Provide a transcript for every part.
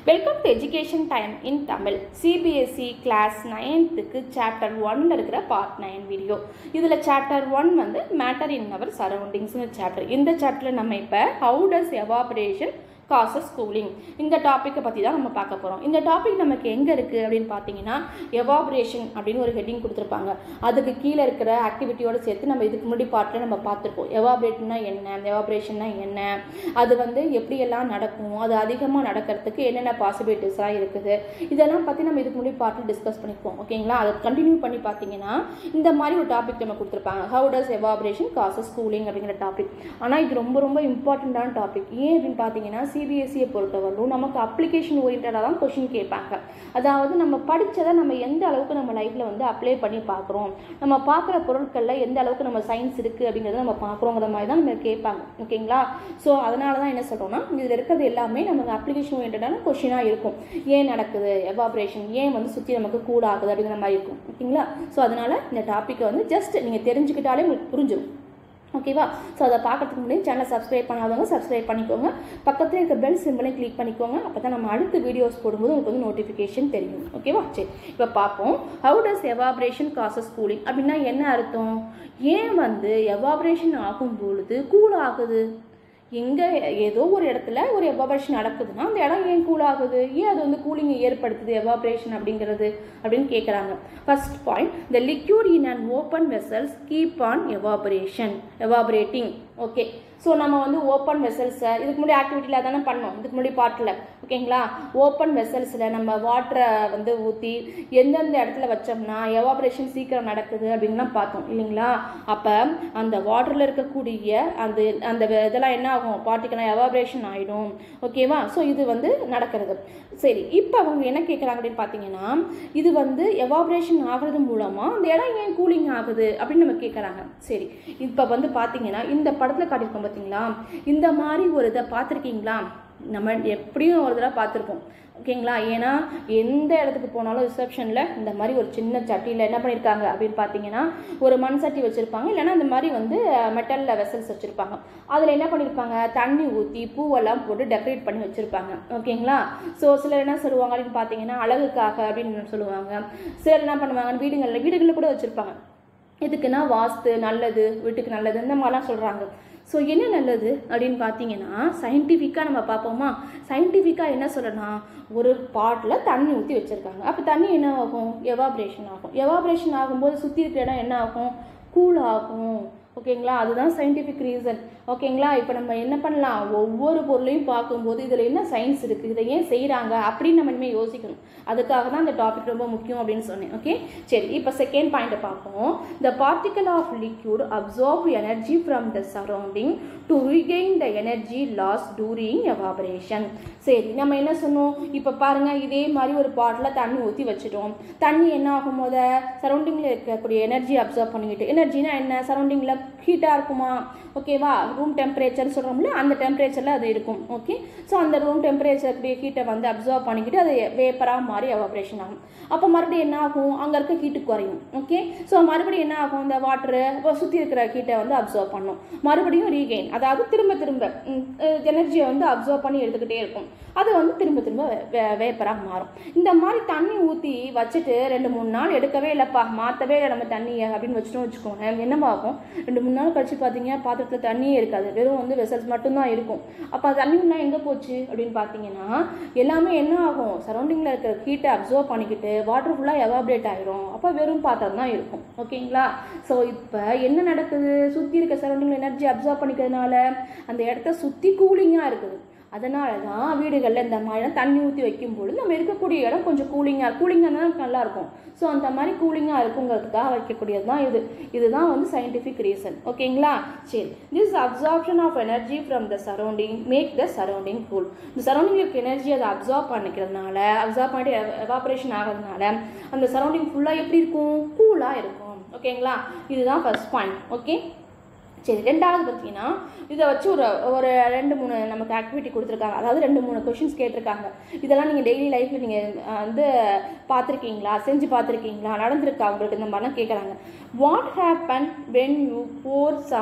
welcome to education time in Tamil CBSE class நைன்த்துக்கு chapter ஒன்ல இருக்கிற பார்ட் நைன் வீடியோ இதில் சாப்டர் ஒன் வந்து மேட்டர் இன் அவர் சரௌண்டிங்ஸ்னு சாப்டர் இந்த சாப்டரில் நம்ம இப்போ how does evaporation causes cooling இந்த டாப்பிக்கை பற்றி தான் நம்ம பார்க்க போகிறோம் இந்த டாபிக் நமக்கு எங்கே இருக்குது அப்படின்னு பார்த்தீங்கன்னா எவாபரேஷன் அப்படின்னு ஒரு ஹெட்டிங் கொடுத்துருப்பாங்க அதுக்கு கீழே இருக்கிற ஆக்டிவிட்டியோடு சேர்த்து நம்ம இதுக்கு முன்னாடி பார்ட்டில் நம்ம பார்த்துருப்போம் எவாபரேட்னா என்ன எவாபரேஷன்னா என்ன அது வந்து எப்படியெல்லாம் நடக்கும் அது அதிகமாக நடக்கிறதுக்கு என்னென்ன பாசிபிலிட்டிஸ்லாம் இருக்குது இதெல்லாம் பற்றி நம்ம இதுக்கு முன்னாடி பார்ட்டில் டிஸ்கஸ் பண்ணிப்போம் ஓகேங்களா அதை கண்டினியூ பண்ணி பார்த்தீங்கன்னா இந்த மாதிரி ஒரு டாபிக் நம்ம கொடுத்துருப்பாங்க how does evaporation causes cooling அப்படிங்கிற டாபிக் ஆனால் இது ரொம்ப ரொம்ப இம்பார்ட்டண்ட்டான டாபிக் ஏன் அப்படின்னு பார்த்தீங்கன்னா சிபிஎஸ்சியை பொறுத்தவரைக்கும் நமக்கு அப்ளிகேஷன் ஓரியன்டாக தான் கொஷின் கேட்பாங்க அதாவது நம்ம படித்ததை நம்ம எந்த அளவுக்கு நம்ம லைஃப்பில் வந்து அப்ளை பண்ணி பார்க்குறோம் நம்ம பார்க்குற பொருட்களில் எந்த அளவுக்கு நம்ம சயின்ஸ் இருக்குது அப்படிங்கிறத நம்ம பார்க்குறோங்கிற மாதிரி தான் நம்ம கேட்பாங்க ஓகேங்களா ஸோ அதனால தான் என்ன சொல்கிறோம்னா இதில் இருக்கிறது எல்லாமே நமக்கு அப்ளிகேஷன் ஓரியன்டான கொஷினாக இருக்கும் ஏன் நடக்குது எவாபரேஷன் ஏன் வந்து சுற்றி நமக்கு கூட ஆகுது அப்படிங்கிற மாதிரி இருக்கும் ஓகேங்களா ஸோ அதனால் இந்த டாப்பிக்கை வந்து ஜஸ்ட் நீங்கள் தெரிஞ்சுக்கிட்டாலே உங்களுக்கு புரிஞ்சிடும் ஓகேவா ஸோ அதை பார்க்கறதுக்கு முன்னாடி சேனலை சப்ஸ்கிரைப் பண்ணாதவங்க சப்ஸ்கிரைப் பண்ணிக்கோங்க பக்கத்தில் இருக்க பெல் சிம்பிளையும் கிளிக் பண்ணிக்கோங்க அப்போ தான் நம்ம அடுத்த வீடியோஸ் போடும்போது உங்களுக்கு வந்து நோட்டிஃபிகேஷன் தெரியும் ஓகேவா சரி இப்போ பார்ப்போம் how does evaporation causes cooling அப்படின்னா என்ன அர்த்தம் ஏன் வந்து எவாபரேஷன் ஆகும் பொழுது கூல் ஆகுது எங்கே ஏதோ ஒரு இடத்துல ஒரு எவாபரேஷன் நடக்குதுன்னா அந்த இடம் ஏன் கூல் ஆகுது ஏன் அது வந்து கூலிங்கை ஏற்படுத்துது எவாபரேஷன் அப்படிங்கிறது அப்படின்னு கேட்குறாங்க first point the liquid in and open vessels keep on evaporation evaporating okay so நம்ம வந்து ஓப்பன் வெசல்ஸை இதுக்கு முன்னாடி ஆக்டிவிட்டியில் தானே பண்ணோம் இதுக்கு முன்னாடி பாட்டில் ஓகேங்களா ஓப்பன் வெசல்ஸில் நம்ம வாட்டரை வந்து ஊற்றி எந்தெந்த இடத்துல வச்சோம்னா எவாபரேஷன் சீக்கிரம் நடக்குது அப்படின்லாம் பார்த்தோம் இல்லைங்களா அப்போ அந்த வாட்டரில் இருக்கக்கூடிய அந்த அந்த இதெல்லாம் என்ன ஆகும் பார்ட்டிக்கெல்லாம் எவாபரேஷன் ஆகிடும் ஓகேவா ஸோ இது வந்து நடக்கிறது சரி இப்போ அவங்க என்ன கேட்குறாங்க அப்படின்னு பார்த்தீங்கன்னா இது வந்து எவாபரேஷன் ஆகிறது மூலமாக அந்த இடம் ஏன் கூலிங் ஆகுது அப்படின்னு நம்ம கேட்குறாங்க சரி இப்போ வந்து பார்த்தீங்கன்னா இந்த படத்தில் காட்டியிருக்கோம் பார்த்தீங்களா இந்த மாதிரி ஒரு இதை பார்த்துருக்கீங்களா நம்ம எப்படியும் ஒரு தடவை பார்த்துருப்போம் ஓகேங்களா ஏன்னா எந்த இடத்துக்கு போனாலும் ரிசப்ஷனில் இந்த மாதிரி ஒரு சின்ன சட்டியில் என்ன பண்ணியிருக்காங்க அப்படின்னு பார்த்தீங்கன்னா ஒரு மண் சட்டி வச்சுருப்பாங்க இல்லைன்னா இந்த மாதிரி வந்து மெட்டலில் வெசல்ஸ் வச்சுருப்பாங்க அதில் என்ன பண்ணியிருப்பாங்க தண்ணி ஊற்றி பூவெல்லாம் போட்டு டெக்கரேட் பண்ணி வச்சுருப்பாங்க ஓகேங்களா ஸோ சிலர் என்ன சொல்லுவாங்க அப்படின்னு பார்த்தீங்கன்னா அழகுக்காக அப்படின்னு சொல்லுவாங்க சிலர் என்ன பண்ணுவாங்க வீடுகளில் வீடுகளில் கூட வச்சுருப்பாங்க எதுக்குன்னா வாஸ்து நல்லது வீட்டுக்கு நல்லது இந்த மாதிரிலாம் சொல்கிறாங்க ஸோ என்ன நல்லது அப்படின்னு பார்த்தீங்கன்னா சயின்டிஃபிக்காக நம்ம பார்ப்போமா சயின்டிஃபிக்காக என்ன சொல்லணும் ஒரு பாட்டில் தண்ணி ஊற்றி வச்சுருக்காங்க அப்போ தண்ணி என்ன ஆகும் எவாப்ரேஷன் ஆகும் எவாப்ரேஷன் ஆகும்போது சுற்றி இருக்கிற இடம் என்ன ஆகும் கூல் ஆகும் ஓகேங்களா அதுதான் சயின்டிஃபிக் ரீசன் ஓகேங்களா இப்போ நம்ம என்ன பண்ணலாம் ஒவ்வொரு பொருளையும் பார்க்கும்போது இதில் என்ன சயின்ஸ் இருக்குது இதை ஏன் செய்கிறாங்க அப்படின்னு நம்ம இனிமேல் யோசிக்கணும் அதுக்காக தான் இந்த டாபிக் ரொம்ப முக்கியம் அப்படின்னு சொன்னேன் ஓகே சரி இப்போ செகண்ட் பாயிண்ட்டை பார்ப்போம் the particle of liquid absorb energy from the surrounding to regain the energy loss during evaporation சரி நம்ம என்ன சொன்னோம் இப்போ பாருங்கள் இதே மாதிரி ஒரு பாட்டில் தண்ணி ஊற்றி வச்சுட்டோம் தண்ணி என்ன ஆகும் போத சரௌண்டிங்கில் இருக்கக்கூடிய எனர்ஜி அப்சர்வ் பண்ணிக்கிட்டு எனர்ஜினா என்ன சரௌண்டிங்கில் ஹீட்டாக இருக்குமா ஓகேவா ரூம் டெம்பரேச்சர் சொல்கிறோம்ல அந்த டெம்பரேச்சரில் அது இருக்கும் ஓகே ஸோ அந்த ரூம் டெம்பரேச்சர் ஹீட்டை வந்து அப்சர்வ் பண்ணிக்கிட்டு அது வேப்பராக மாறி எவாப்ரேஷன் ஆகும் அப்போ மறுபடியும் என்ன ஆகும் அங்கே இருக்க ஹீட்டு குறையும் ஓகே ஸோ மறுபடியும் என்ன ஆகும் இந்த வாட்டரு சுற்றி இருக்கிற ஹீட்டை வந்து அப்சர்வ் பண்ணும் மறுபடியும் ரீகெயின் அதாவது திரும்ப திரும்ப எனர்ஜியை வந்து அப்சர்வ் பண்ணி எடுத்துக்கிட்டே இருக்கும் அது வந்து திரும்ப திரும்ப வே வேப்பராக மாறும் இந்த மாதிரி தண்ணி ஊற்றி வச்சுட்டு ரெண்டு மூணு நாள் எடுக்கவே இல்லைப்பா மாற்றவே இல்லை நம்ம தண்ணியை அப்படின்னு வச்சுட்டோம் வச்சுக்கோங்க என்னவாகும் ரெண்டு மூணு நாள் கழிச்சு பார்த்தீங்கன்னா பாத்திரத்தில் தண்ணியே இருக்காது வெறும் வந்து வெசல்ஸ் மட்டும்தான் இருக்கும் அப்போ தண்ணி முன்னா எங்கே போச்சு அப்படின்னு பார்த்தீங்கன்னா எல்லாமே என்ன ஆகும் சரௌண்டிங்கில் இருக்கிற ஹீட்டை அப்சர்வ் பண்ணிக்கிட்டு வாட்டர் ஃபுல்லாக எவாப்ரேட் ஆகிரும் அப்போ வெறும் பாத்திரம் தான் இருக்கும் ஓகேங்களா ஸோ இப்போ என்ன நடக்குது சுற்றி இருக்க சரௌண்டிங்கில் எனர்ஜி அப்சர்வ் பண்ணிக்கிறதுனால அந்த இடத்த சுற்றி கூலிங்காக இருக்குது அதனால தான் வீடுகளில் இந்த மாதிரி தண்ணி ஊற்றி வைக்கும்போது நம்ம இருக்கக்கூடிய இடம் கொஞ்சம் கூலிங்காக கூலிங்காக தான் நல்லாயிருக்கும் ஸோ அந்த மாதிரி கூலிங்காக இருக்குங்கிறதுக்காக வைக்கக்கூடியது தான் இது இதுதான் வந்து சயின்டிஃபிக் ரீசன் ஓகேங்களா சரி this absorption of energy from the surrounding make the surrounding cool இந்த சரௌண்டிங் இருக்க எனர்ஜி அதை அப்சார்ப் பண்ணிக்கிறதுனால அப்சார்ப் பண்ணி எவாபரேஷன் ஆகிறதுனால அந்த சரௌண்டிங் ஃபுல்லாக எப்படி இருக்கும் கூலாக இருக்கும் ஓகேங்களா இதுதான் ஃபர்ஸ்ட் பாயிண்ட் ஓகே சரி ரெண்டாவது பார்த்தீங்கன்னா இதை வச்சு ஒரு ஒரு ரெண்டு மூணு நமக்கு ஆக்டிவிட்டி கொடுத்துருக்காங்க அதாவது ரெண்டு மூணு கொஷின்ஸ் கேட்டிருக்காங்க இதெல்லாம் நீங்கள் டெய்லி லைஃப்பில் நீங்கள் வந்து பார்த்துருக்கீங்களா செஞ்சு பார்த்துருக்கீங்களா நடந்திருக்கா உங்களுக்கு இந்த மாதிரிலாம் கேட்குறாங்க what happen when you pour some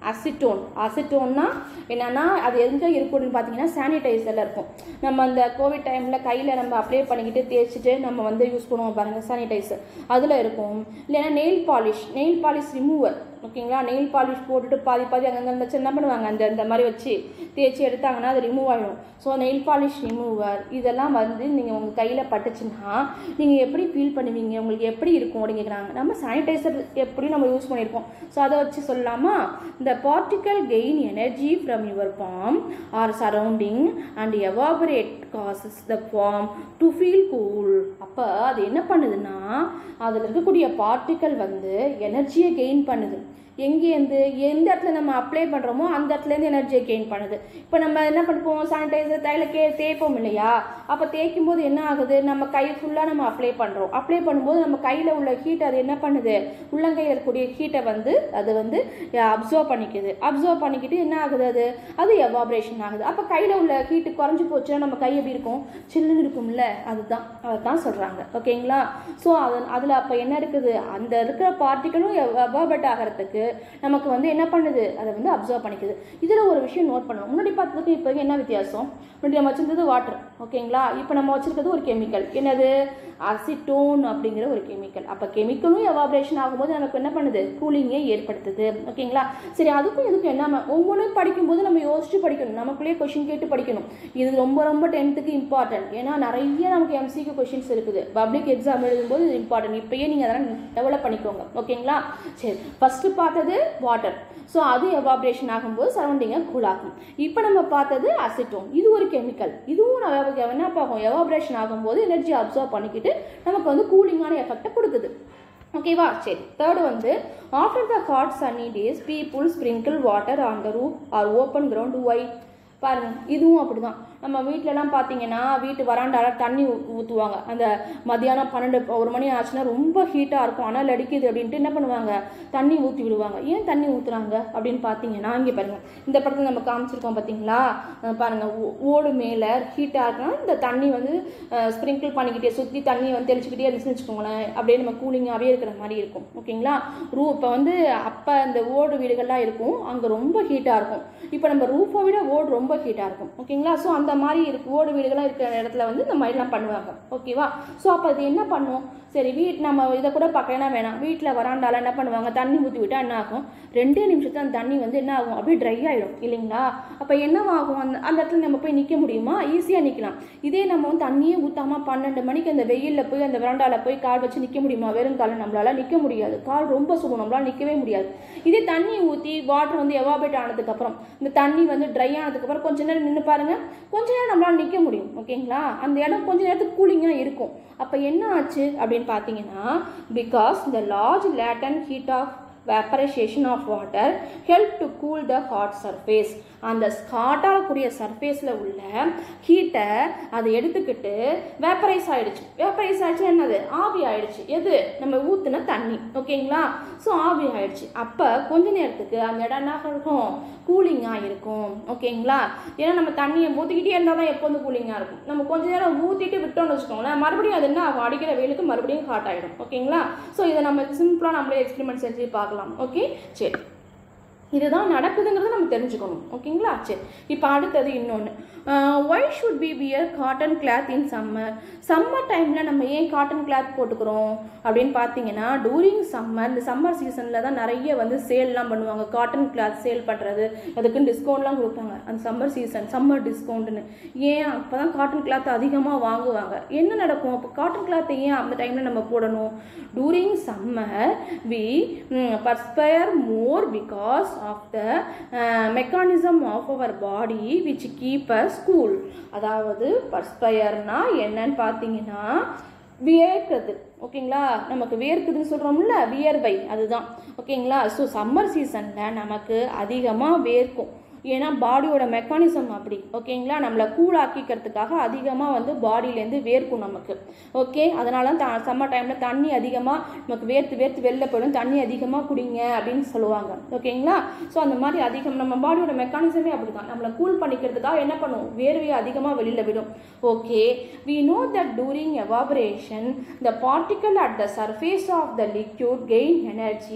acetone அசிட்டோன்னா என்னன்னா அது எங்கே இருக்கும்னு பார்த்தீங்கன்னா சானிடைசரில் இருக்கும் நம்ம அந்த கோவிட் டைமில் கையில் நம்ம அப்ளை பண்ணிக்கிட்டு தேய்ச்சிட்டு நம்ம வந்து யூஸ் பண்ணுவோம் பாருங்கள் சானிடைசர் அதில் இருக்கும் இல்லைன்னா nail polish nail polish remover ஓகேங்களா நெயில் பாலிஷ் போட்டுட்டு பாதி பாதி அங்கங்கே இருந்துச்சு என்ன பண்ணுவாங்க அந்த இந்த மாதிரி வச்சு தேய்ச்சி எடுத்தாங்கன்னா அது ரிமூவ் ஆகிடும் ஸோ நெயில் பாலிஷ் ரிமூவர் இதெல்லாம் வந்து நீங்கள் உங்கள் கையில் பட்டுச்சுன்னா நீங்கள் எப்படி ஃபீல் பண்ணுவீங்க உங்களுக்கு எப்படி இருக்கும் அப்படின்னு கேட்குறாங்க நம்ம சானிடைசர் எப்படி நம்ம யூஸ் பண்ணியிருக்கோம் ஸோ அதை வச்சு சொல்லலாமா இந்த particle gain energy from your palm or surrounding and evaporate causes the form to feel cool அப்போ அது என்ன பண்ணுதுன்னா அதில் இருக்கக்கூடிய பார்ட்டிக்கல் வந்து எனர்ஜியை கெயின் பண்ணுது எங்கேருந்து எந்த இடத்துல நம்ம அப்ளை பண்ணுறோமோ அந்த இடத்துலேருந்து எனர்ஜியை கெயின் பண்ணுது இப்போ நம்ம என்ன பண்ணுவோம் சானிடைசர் தைல கே தேய்ப்போம் இல்லையா அப்போ தேய்க்கும் போது என்ன ஆகுது நம்ம கை ஃபுல்லாக நம்ம அப்ளை பண்ணுறோம் அப்ளை பண்ணும்போது நம்ம கையில் உள்ள ஹீட் அது என்ன பண்ணுது உள்ளங்கையில் இருக்கக்கூடிய ஹீட்டை வந்து அது வந்து அப்சர்வ் பண்ணிக்குது அப்சர்வ் பண்ணிக்கிட்டு என்ன ஆகுது அது அது எவாப்ரேஷன் ஆகுது அப்போ கையில் உள்ள ஹீட்டு குறைஞ்சி போச்சுன்னா நம்ம கை எப்படி இருக்கும் சில்லுன்னு இருக்கும்ல அதுதான் அதை தான் சொல்கிறாங்க ஓகேங்களா ஸோ அது அதில் அப்போ என்ன இருக்குது அந்த இருக்கிற பார்ட்டிகளும் எவாபரேட் ஆகிறதுக்கு நமக்கு வந்து என்ன பண்ணுது அதை வந்து அப்சர்வ் பண்ணிக்குது இதில் ஒரு விஷயம் நோட் பண்ணணும் முன்னாடி பார்த்ததுக்கு இப்போ என்ன வித்தியாசம் முன்னாடி நம்ம வச்சிருந்தது வாட்டர் ஓகேங்களா இப்போ நம்ம வச்சிருக்கிறது ஒரு கெமிக்கல் என்னது அசிட்டோன் அப்படிங்கிற ஒரு கெமிக்கல் அப்போ கெமிக்கலும் எவாபரேஷன் ஆகும்போது நமக்கு என்ன பண்ணுது கூலிங்கை ஏற்படுத்துது ஓகேங்களா சரி அதுக்கும் இதுக்கும் என்ன ஒவ்வொன்றும் படிக்கும்போது நம்ம யோசிச்சு படிக்கணும் நமக்குள்ளேயே கொஷின் கேட்டு படிக்கணும் இது ரொம்ப ரொம்ப டென்த்துக்கு இம்பார்ட்டன்ட் ஏன்னா நிறைய நமக்கு எம்சிக்கு கொஷின்ஸ் இருக்குது பப்ளிக் எக்ஸாம் எழுதும்போது இது இம்பார்ட்டன்ட் இப்போயே நீங்கள் அதெல்லாம் டெவலப் பண்ணிக்கோங்க ஓகேங்களா சரி ஃபஸ்ட்டு பார்த்தது வாட்டர் ஸோ அது எவாபரேஷன் ஆகும்போது சரௌண்டிங்கை கூலாகும் இப்போ நம்ம பார்த்தது அசிட்டோன் இது ஒரு கெமிக்கல் இதுவும் நம்ம என்ன பார்க்கும் எவாபரேஷன் ஆகும்போது எனர்ஜி அப்சர்வ் பண்ணிக்கிட்டு நமக்கு வந்து கூலிங்கான எஃபெக்டை கொடுக்குது ஓகேவா சரி தேர்டு வந்து after the hot sunny days people sprinkle water on the roof or open ground why பாருங்க இதுவும் அப்படிதான் நம்ம வீட்டிலலாம் பார்த்தீங்கன்னா வீட்டு வராண்டால தண்ணி ஊ- ஊற்றுவாங்க அந்த மதியானம் பன்னெண்டு ஒரு மணி ஆச்சுன்னா ரொம்ப ஹீட்டாக இருக்கும் அனல் அடிக்குது அப்படின்ட்டு என்ன பண்ணுவாங்க தண்ணி ஊற்றி விடுவாங்க ஏன் தண்ணி ஊற்றுறாங்க அப்படின்னு பார்த்தீங்கன்னா இங்கே பாருங்க இந்த படத்தில் நம்ம காமிச்சிருக்கோம் பார்த்தீங்களா அஹ் பாருங்க ஓ- ஓடு மேலே ஹீட்டாக இருக்குன்னா இந்த தண்ணி வந்து ஸ்ப்ரிங்கிள் பண்ணிக்கிட்டே சுற்றி தண்ணி வந்து தெளிச்சுக்கிட்டே இருந்துச்சுன்னு வச்சுக்கோங்களேன் அப்படியே நம்ம கூலிங்காகவே இருக்கிற மாதிரி இருக்கும் ஓகேங்களா ரூ இப்போ வந்து அப்போ இந்த ஓடு வீடுகள்லாம் இருக்கும் அங்கே ரொம்ப ஹீட்டாக இருக்கும் இப்போ நம்ம ரூஃபை விட ஓடு ரொம்ப ஹீட்டாக இருக்கும் ஓகேங்களா ஸோ அந்த மாதிரி இருக்கு ஓடு வீடுகள்லாம் இருக்கிற இடத்துல வந்து இந்த மாதிரிலாம் பண்ணுவாங்க ஓகேவா ஸோ அப்போ அது என்ன பண்ணும் சரி வீட் நம்ம இதை கூட பார்க்கலாம் வேணாம் வீட்டில் வராண்டால என்ன பண்ணுவாங்க தண்ணி ஊற்றி விட்டா என்ன ஆகும் ரெண்டே நிமிஷத்துல அந்த தண்ணி வந்து என்ன ஆகும் அப்படியே ட்ரை ஆகிடும் இல்லைங்களா அப்போ என்னவாகும் அந்த அந்த இடத்துல நம்ம போய் நிற்க முடியுமா ஈஸியாக நிற்கலாம் இதே நம்ம வந்து தண்ணியே ஊற்றாம பன்னெண்டு மணிக்கு அந்த வெயிலில் போய் அந்த வராண்டால போய் கால் வச்சு நிற்க முடியுமா வெறும் காலம் நம்மளால நிற்க முடியாது கால் ரொம்ப சுடும் நம்மளால நிற்கவே முடியாது இதே தண்ணி ஊற்றி வாட்டர் வந்து எவாபரேட் ஆனதுக்கப்புறம் இந்த தண்ணி வந்து ட்ரை ஆனதுக்கப்புறம் கொஞ்ச நேரம் நின்று பாருங்க கொஞ்ச நேரம் நம்மளால நிற்க முடியும் ஓகேங்களா அந்த இடம் கொஞ்ச நேரத்துக்கு கூலிங்காக இருக்கும் அப்போ என்ன ஆச்சு அப்படின்னு பார்த்தீங்கன்னா because the large latent heat of vaporization of water help to cool the hot surface அந்த ஹாட் ஆகக்கூடிய சர்ஃபேஸில் உள்ள ஹீட்டை அதை எடுத்துக்கிட்டு வேப்பரைஸ் ஆயிடுச்சு வேப்பரைஸ் ஆயிடுச்சு என்னது ஆவி ஆயிடுச்சு எது நம்ம ஊற்றுன தண்ணி ஓகேங்களா ஸோ ஆவி ஆயிடுச்சு அப்போ கொஞ்ச நேரத்துக்கு அந்த இடம் என்ன இருக்கும் கூலிங்காக இருக்கும் ஓகேங்களா ஏன்னா நம்ம தண்ணியை ஊற்றிக்கிட்டே இருந்தால் தான் எப்போ வந்து கூலிங்காக இருக்கும் நம்ம கொஞ்ச நேரம் ஊற்றிட்டு விட்டோம்னு வச்சுக்கோங்களேன் மறுபடியும் அது என்ன ஆகும் அடிக்கிற வெயிலுக்கு மறுபடியும் ஹாட் ஆகிடும் ஓகேங்களா ஸோ இதை நம்ம சிம்பிளாக நம்மளே எக்ஸ்பெரிமெண்ட் செஞ்சு பார்க்கலாம் ஓகே சரி இதுதான் நடக்குதுங்கிறத நம்ம தெரிஞ்சுக்கணும் ஓகேங்களா சரி இப்போ அடுத்தது இன்னொன்று why should be wear cotton cloth in summer summer டைமில் நம்ம ஏன் காட்டன் கிளாத் போட்டுக்கிறோம் அப்படின்னு பார்த்தீங்கன்னா டூரிங் சம்மர் இந்த சம்மர் சீசனில் தான் நிறைய வந்து சேல்லாம் பண்ணுவாங்க காட்டன் கிளாத் சேல் பண்ணுறது அதுக்குன்னு டிஸ்கவுண்ட்லாம் கொடுப்பாங்க அந்த சம்மர் சீசன் சம்மர் டிஸ்கவுண்ட்னு ஏன் அப்போ தான் காட்டன் கிளாத் அதிகமாக வாங்குவாங்க என்ன நடக்கும் அப்போ காட்டன் கிளாத்தை ஏன் அந்த டைமில் நம்ம போடணும் during summer we perspire more because of the mechanism of our body which keep us cool அதாவது பர்ஸ்பயர்னா என்னன்னு பார்த்தீங்கன்னா வியர்க்குது ஓகேங்களா நமக்கு வியர்க்குதுன்னு சொல்கிறோம்ல வியர்வை அதுதான் ஓகேங்களா ஸோ சம்மர் சீசனில் நமக்கு அதிகமாக வேர்க்கும் ஏன்னா பாடியோட மெக்கானிசம் அப்படி ஓகேங்களா நம்மளை கூல் ஆக்கிக்கிறதுக்காக அதிகமாக வந்து பாடியிலேருந்து வேர்க்கும் நமக்கு ஓகே அதனால தான் சம்மர் டைமில் தண்ணி அதிகமாக நமக்கு வேர்த்து வேர்த்து வெளில போயிடும் தண்ணி அதிகமாக குடிங்க அப்படின்னு சொல்லுவாங்க ஓகேங்களா ஸோ அந்த மாதிரி அதிகம் நம்ம பாடியோட மெக்கானிசமே அப்படி தான் நம்மளை கூல் பண்ணிக்கிறதுக்காக என்ன பண்ணுவோம் வேர்வையை அதிகமாக வெளியில் விடும் okay we know that during evaporation the particle at the surface of the liquid gain energy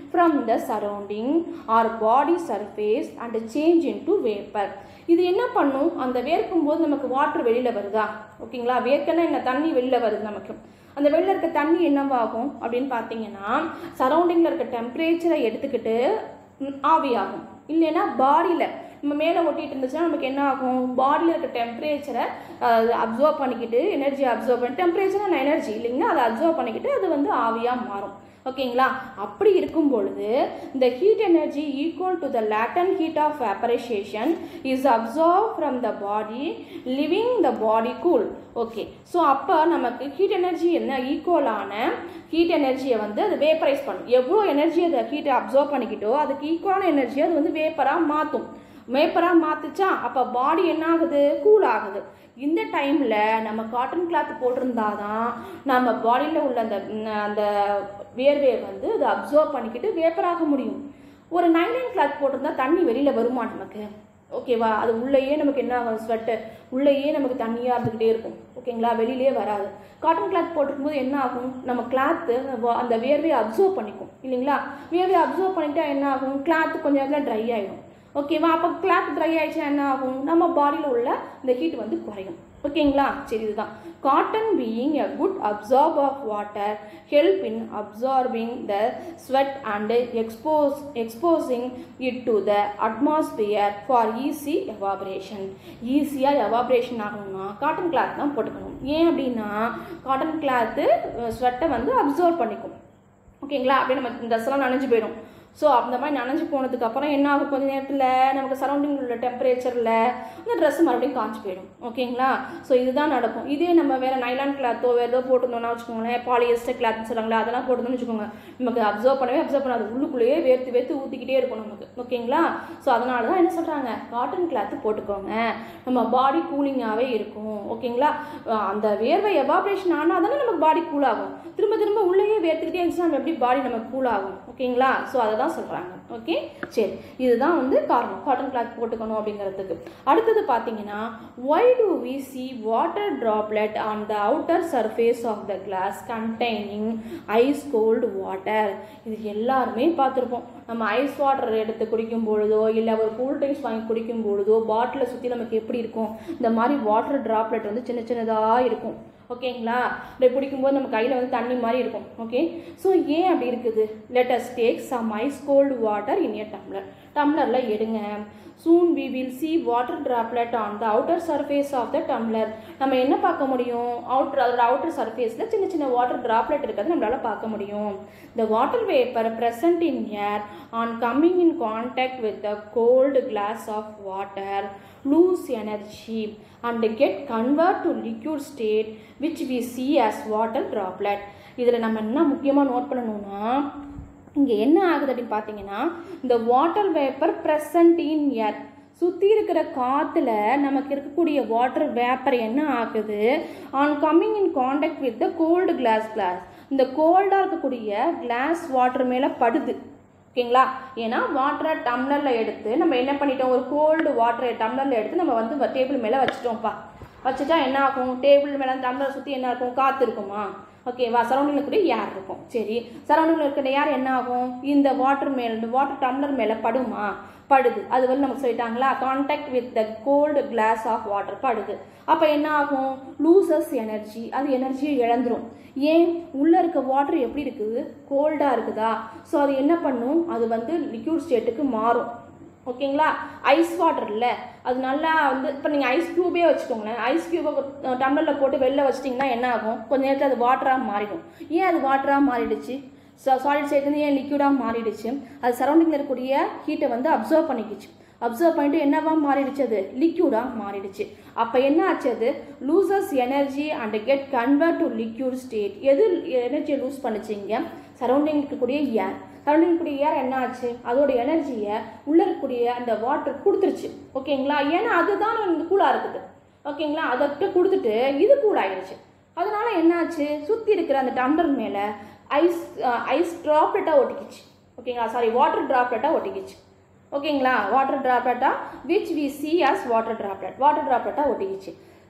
from the surrounding or body surface and change in to vapour இது என்ன பண்ணும் அந்த வேர்க்கும் போது நமக்கு வாட்டர் வெளியில் வருதா ஓகேங்களா வேர்க்கன்னா என்ன தண்ணி வெளியில் வருது நமக்கு அந்த வெளியில் இருக்க தண்ணி என்னவாகும் அப்படின்னு பார்த்தீங்கன்னா சரௌண்டிங்கில் இருக்க டெம்பரேச்சரை எடுத்துக்கிட்டு ம், ஆவியாகும் இல்லைன்னா பாடியில் நம்ம மேலே ஒட்டிட்டு இருந்துச்சுன்னா நமக்கு என்ன ஆகும் பாடியில் இருக்க டெம்பரேச்சரை அப்சர்வ் பண்ணிக்கிட்டு எனர்ஜி அப்சர்வ் பண்ணி டெம்பரேச்சர் எனர்ஜி இல்லைங்களா அதை அப்சர்வ் பண்ணிக்கிட்டு அது வந்து ஆவியாக மாறும் ஓகேங்களா அப்படி இருக்கும் பொழுது இந்த heat energy equal to the latent heat of vaporisation is observe from the body living the body cool okay so அப்போ நமக்கு ஹீட் எனர்ஜி என்ன ஈக்குவலான ஹீட் எனர்ஜியை வந்து அது வேப்பரைஸ் பண்ணும் எவ்வளோ எனர்ஜி அதை ஹீட்டை அப்சர்வ் பண்ணிக்கிட்டோ அதுக்கு ஈக்குவலான எனர்ஜியை அது வந்து வேப்பராக மாற்றும் வேப்பராக மாற்றுச்சா அப்போ பாடி என்ன ஆகுது கூல் ஆகுது இந்த டைமில் நம்ம காட்டன் கிளாத் போட்டிருந்தா தான் நம்ம பாடியில் உள்ள அந்த ம், அந்த வேர்வையை வந்து அது அப்சர்வ் பண்ணிக்கிட்டு வேப்பராக முடியும் ஒரு நைலான் கிளாத் போட்டிருந்தா தண்ணி வெளியில் வருமா நமக்கு ஓகேவா அது உள்ளேயே நமக்கு என்ன ஆகும் ஸ்வெட்டு உள்ளேயே நமக்கு தண்ணியாக இருந்துக்கிட்டே இருக்கும் ஓகேங்களா வெளியிலே வராது காட்டன் கிளாத் போட்டிருக்கும்போது என்ன ஆகும் நம்ம கிளாத்து அந்த வேர்வையை அப்சர்வ் பண்ணிக்கும் இல்லைங்களா வேர்வையை அப்சர்வ் பண்ணிட்டா என்ன ஆகும் கிளாத் கொஞ்சம் நேரத்தில் ட்ரை ஆகிடும் ஓகேவா அப்போ கிளாத் ட்ரை ஆயிடுச்சுன்னா என்ன ஆகும் நம்ம பாடியில் உள்ள இந்த ஹீட் வந்து குறையும் ஓகேங்களா சரி இதுதான் cotton being a good absorb of water help in absorbing the sweat and expose exposing it to the atmosphere for easy evaporation ஈஸியாக எவாபரேஷன் ஆகணும்னா காட்டன் கிளாத் தான் போட்டுக்கணும் ஏன் அப்படின்னா காட்டன் கிளாத்து ஸ்வெட்டை வந்து அப்சர்வ் பண்ணிக்கும் ஓகேங்களா அப்படியே நம்ம ட்ரெஸ்லாம் நனைஞ்சு போயிடும் ஸோ அந்த மாதிரி நனைஞ்சு போனதுக்கு அப்புறம் என்ன ஆகும் கொஞ்ச நேரத்தில் நமக்கு சரௌண்டிங் உள்ள டெம்பரேச்சரில் அந்த ட்ரெஸ் மறுபடியும் காஞ்சு போயிடும் ஓகேங்களா ஸோ இதுதான் நடக்கும் இதே நம்ம வேறு நைலான் கிளாத்தோ வேறு ஏதோ போட்டிருந்தோம்னா வச்சுக்கோங்களேன் பாலியஸ்டர் கிளாத்னு சொல்கிறாங்களா அதெல்லாம் போட்டிருந்தோம்னு வச்சுக்கோங்க நமக்கு அப்சர்வ் பண்ணவே அப்சர்வ் பண்ணாது உள்ளுக்குள்ளேயே வேர்த்து வேர்த்து ஊற்றிக்கிட்டே இருக்கும் நமக்கு ஓகேங்களா ஸோ அதனால தான் என்ன சொல்கிறாங்க காட்டன் கிளாத்து போட்டுக்கோங்க நம்ம பாடி கூலிங்காகவே இருக்கும் ஓகேங்களா அஹ் அந்த வேர்வை எவாப்ரேஷன் ஆனால் தானே நமக்கு பாடி கூல் ஆகும் திரும்ப திரும்ப உள்ளேயே வேர்த்துக்கிட்டே இருந்துச்சுன்னா நம்ம எப்படி பாடி நமக்கு கூல் ஆகும் ஓகேங்களா ஸோ அதை தான் சொல்கிறாங்க ஓகே சரி இதுதான் வந்து காரணம் காட்டன் கிளாத் போட்டுக்கணும் அப்படிங்கிறதுக்கு அடுத்தது பார்த்தீங்கன்னா why do we see water droplet on the outer surface of the glass containing ice cold water இது எல்லாருமே பார்த்துருப்போம் நம்ம ஐஸ் வாட்டர் எடுத்து குடிக்கும் பொழுதோ இல்லை ஒரு கூல் ட்ரிங்க்ஸ் வாங்கி குடிக்கும் பொழுதோ பாட்டிலை சுற்றி நமக்கு எப்படி இருக்கும் இந்த மாதிரி வாட்டர் ட்ராப்லெட் வந்து சின்ன சின்னதாக இருக்கும் ஓகேங்களா இப்படி பிடிக்கும்போது நம்ம கையில் வந்து தண்ணி மாதிரி இருக்கும் ஓகே ஸோ ஏன் அப்படி இருக்குது let's take some ice cold water in a tumbler டம்ளரில் எடுங்க soon we will see water droplet on the outer surface of the tumbler நம்ம என்ன பார்க்க முடியும் அவுட்டர் அதோட அவுட்டர் சர்ஃபேஸில் சின்ன சின்ன வாட்டர் droplet இருக்கிறது நம்மளால் பார்க்க முடியும் the water vapour present in air on coming in contact with the cold glass of water lose energy and get convert to liquid state which we see as water droplet இதில் நம்ம என்ன முக்கியமாக note பண்ணணும்னா இங்கே என்ன ஆகுது அப்படின்னு பார்த்தீங்கன்னா இந்த water vapour present in air சுற்றி இருக்கிற காற்றுல நமக்கு இருக்கக்கூடிய வாட்டர் வேப்பர் என்ன ஆகுது on coming in contact with the cold glass glass இந்த கோல்டாக இருக்கக்கூடிய கிளாஸ் வாட்டர் மேலே படுது ஓகேங்களா ஏன்னா வாட்டரை டம்ளரில் எடுத்து நம்ம என்ன பண்ணிட்டோம் ஒரு கோல்டு வாட்டரை டம்ளரில் எடுத்து நம்ம வந்து டேபிள் மேலே வச்சுட்டோம்ப்பா வச்சுட்டா என்ன ஆகும் டேபிள் மேலே டம்ளரை சுற்றி என்ன இருக்கும் காற்று இருக்குமா ஓகேவா சரௌண்டிங்கில் கூட ஏர் இருக்கும் சரி சரௌண்டிங்கில் இருக்கிற ஏர் என்ன ஆகும் இந்த வாட்டர் மேலே இந்த வாட்டர் டம்ளர் மேலே படுமா படுது அது வந்து நமக்கு சொல்லிட்டாங்களா contact with the cold glass of water படுது அப்போ என்ன ஆகும் லூசஸ் எனர்ஜி அது எனர்ஜியை இழந்துரும் ஏன் உள்ளே இருக்க வாட்டர் எப்படி இருக்குது கோல்டாக இருக்குதா ஸோ அது என்ன பண்ணும் அது வந்து லிக்யூட் ஸ்டேட்டுக்கு மாறும் ஓகேங்களா ஐஸ் வாட்டர் இல்லை அது நல்லா வந்து இப்போ நீங்கள் ஐஸ் க்யூபே வச்சுக்கோங்களேன் ஐஸ் க்யூபை டம்ளரில் போட்டு வெளில வச்சிட்டிங்கன்னா என்ன ஆகும் கொஞ்ச நேரத்தில் அது வாட்டராக மாறிடும் ஏன் அது வாட்டராக மாறிடுச்சு சாலிட் ஸ்டேட்லேருந்து ஏன் லிக்யூடாக மாறிடுச்சு அது சரௌண்டிங்கில் இருக்கக்கூடிய ஹீட்டை வந்து அப்சர்வ் பண்ணிக்கிச்சு அப்சர்வ் பண்ணிட்டு என்னவா மாறிடுச்சு அது லிக்யூடாக மாறிடுச்சு அப்போ என்ன ஆச்சு அது loses energy and get convert to liquid state எது எனர்ஜியை லூஸ் பண்ணுச்சிங்க சரௌண்டிங் இருக்கக்கூடிய ஏர் சரௌண்டிங் இருக்கக்கூடிய ஏர் என்ன ஆச்சு அதோட எனர்ஜியை உள்ளே இருக்கக்கூடிய அந்த வாட்டர் கொடுத்துருச்சு ஓகேங்களா ஏன்னா அதுதான் இந்த கூலாக இருக்குது ஓகேங்களா அதை கொடுத்துட்டு இது கூல் ஆயிடுச்சு அதனால என்னாச்சு சுற்றி இருக்கிற அந்த டம்ளர் மேலே ஐஸ் ஐஸ் ட்ராப்லெட்டாக ஒட்டிக்கிச்சு ஓகேங்களா சாரி வாட்டர் ட்ராப்லெட்டாக ஒட்டிக்கிச்சு ஓகேங்களா வாட்டர் ட்ராப்லெட்டாக which we see as water droplet water ட்ராப்லெட்டாக ஒட்டிக்கிச்சு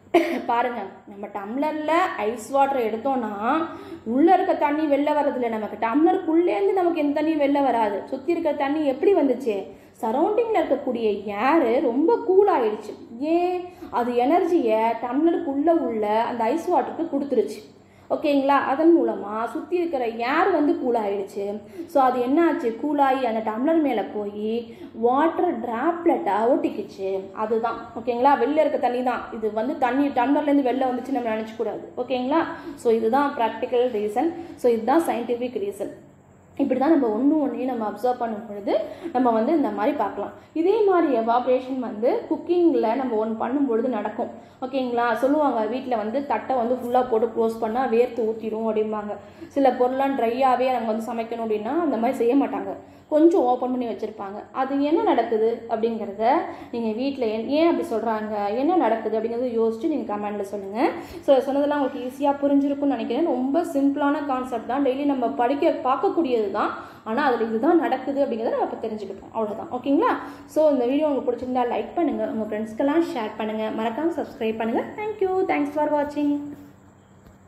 பாருங்க நம்ம டம்ளரில் ஐஸ் வாட்டர் எடுத்தோம்னா உள்ளே இருக்க தண்ணி வெளில வரதில்ல நமக்கு டம்ளருக்குள்ளேருந்து நமக்கு எந்த தண்ணியும் வெளில வராது சுற்றி இருக்க தண்ணி எப்படி வந்துச்சு சரௌண்டிங்கில் இருக்கக்கூடிய ஏரு ரொம்ப கூல் ஆயிடுச்சு ஏன் அது எனர்ஜியை டம்ளருக்குள்ளே உள்ள அந்த ஐஸ் வாட்டருக்கு கொடுத்துருச்சு ஓகேங்களா அதன் மூலமாக சுற்றி இருக்கிற ஏர் வந்து கூல் ஆயிடுச்சு ஸோ அது என்ன ஆச்சு கூலாகி அந்த டம்ளர் மேலே போய் வாட்டர் டிராப்லெட்டாக ஒட்டிக்கிச்சு அதுதான் ஓகேங்களா வெளில இருக்க தண்ணி தான் இது வந்து தண்ணி டம்ளர்லேருந்து வெளில வந்துச்சு நம்ம நினச்சக்கூடாது ஓகேங்களா ஸோ இதுதான் ப்ராக்டிக்கல் ரீசன் ஸோ இதுதான் சயின்டிஃபிக் ரீசன் இப்படி தான் நம்ம ஒன்று ஒன்றையும் நம்ம அப்சர்வ் பண்ணும் பொழுது நம்ம வந்து இந்த மாதிரி பார்க்கலாம் இதே மாதிரி எவாப்ரேஷன் வந்து குக்கிங்கில் நம்ம ஒன்று பண்ணும் பொழுது நடக்கும் ஓகேங்களா சொல்லுவாங்க வீட்டில் வந்து தட்டை வந்து ஃபுல்லாக போட்டு க்ளோஸ் பண்ணால் வேர்த்து ஊற்றிடும் அப்படிம்பாங்க சில பொருள்லாம் ட்ரையாகவே நம்ம வந்து சமைக்கணும் அப்படின்னா அந்த மாதிரி செய்ய மாட்டாங்க கொஞ்சம் ஓப்பன் பண்ணி வச்சுருப்பாங்க அது என்ன நடக்குது அப்படிங்கிறத நீங்கள் வீட்டில் ஏன் ஏன் அப்படி சொல்கிறாங்க என்ன நடக்குது அப்படிங்கிறத யோசிச்சு நீங்கள் கமெண்டில் சொல்லுங்கள் ஸோ சொன்னதெல்லாம் உங்களுக்கு ஈஸியாக புரிஞ்சிருக்கும்னு நினைக்கிறேன் ரொம்ப சிம்பிளான கான்செப்ட் தான் டெய்லி நம்ம படிக்க பார்க்கக்கூடியது தான் ஆனால் அதில் இதுதான் நடக்குது அப்படிங்கிறத நம்ம இப்போ தெரிஞ்சுக்கிட்டோம் அவ்வளோதான் ஓகேங்களா ஸோ இந்த வீடியோ உங்களுக்கு பிடிச்சிருந்தா லைக் பண்ணுங்கள் உங்கள் ஃப்ரெண்ட்ஸ்க்கெல்லாம் ஷேர் பண்ணுங்கள் மறக்காமல் சப்ஸ்கிரைப் பண்ணுங்கள் தேங்க்யூ தேங்க்ஸ் ஃபார் வாட்சிங்